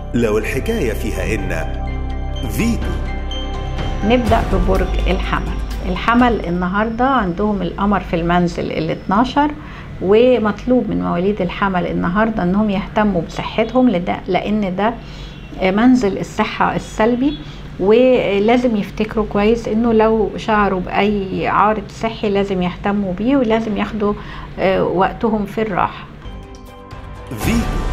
لو الحكاية فيها إن فيتو نبدأ ببرج الحمل الحمل النهاردة عندهم القمر في المنزل ال 12 ومطلوب من مواليد الحمل النهاردة انهم يهتموا بصحتهم لده لان ده منزل الصحة السلبي ولازم يفتكروا كويس انه لو شعروا باي عارض صحي لازم يهتموا بيه ولازم ياخدوا آه، وقتهم في الراحة فيتو